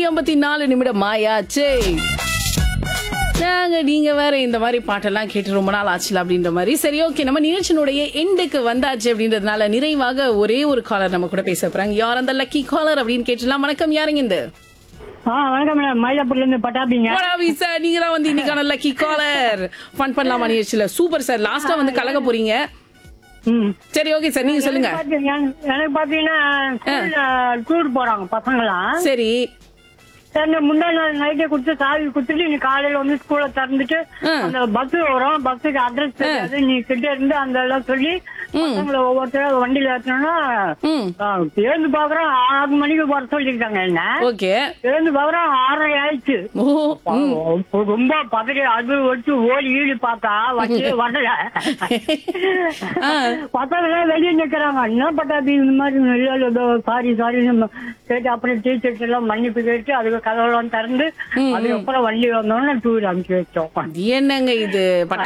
ஐம்பத்தி நாலு நிமிடம் ஆயாச்சே நாங்க நீங்க வேற இந்த மாதிரி பாட்டெல்லாம் கேட்டு ரொம்ப நாள் ஆச்சுல அப்படின்ற மாதிரி சரி ஓகே நம்ம நிகழ்ச்சியினுடைய எண்டுக்கு வந்தாச்சு அப்படின்றதுனால நிறைவாக ஒரே ஒரு காலர் நம்ம கூட பேச போறாங்க யார் அந்த லக்கி காலர் அப்படின்னு கேட்டுலாம் வணக்கம் யாருங்க இந்த ஆ வணக்கம் மேடம் மயிலாப்பூர்ல இருந்து பட்டாபிங்க வணக்கம் சார் நீங்க தான் வந்து இன்னைக்கான லக்கி காலர் ஃபன் பண்ணலாமா நிகழ்ச்சியில சூப்பர் சார் லாஸ்டா வந்து கலக்க போறீங்க ம். சரி ஓகே சார் நீங்க சொல்லுங்க எனக்கு பாத்தீங்க- எனக்கு பாத்தீங்கன்னா ஸ்கூல்ல டூர் போறாங்க பசங்களாம் சரி சரி நான் முந்தா நாள் நைட்டே கொடுத்து சாவி கொடுத்துட்டு நீ காலையில வந்து ஸ்கூல்ல திறந்துட்டு ஆ. அந்த பஸ் வரும் பஸ்ஸுக்கு அட்ரஸ் தெரியாது நீ கிட்ட இருந்து அந்த எல்லாம் சொல்லி பசங்களை ஒவ்வொருத்தர வண்டியில ஏத்தணும்னா ம் எழுந்து பாக்குறோம் ஆறு மணிக்கு வர சொல்லிருக்காங்க என்ன ஓகே எழுந்து பாக்குறோம் ஆறரை ஆயிடுச்சு ஓ ம். அப்ப ரொம்ப பதறி அது வச்சு ஓடி ஈடு பார்த்தா வச்சு வரல ஆ. பசங்க வெளியே நிக்கிறாங்க என்ன பட்டாபி இந்த மாதிரி இல்ல ஏதோ சாரி சாரி கேட்டு அப்புறம் டீச்சர்ஸ் எல்லாம் மன்னிப்பு கேட்டு அதுக்கு கதவெல்லாம் திறந்து அதுக்கப்புறம் வண்டி வந்தோடனே டூர் அனுப்பிச்சு வச்சோம் இது என்னங்க இது பட்டா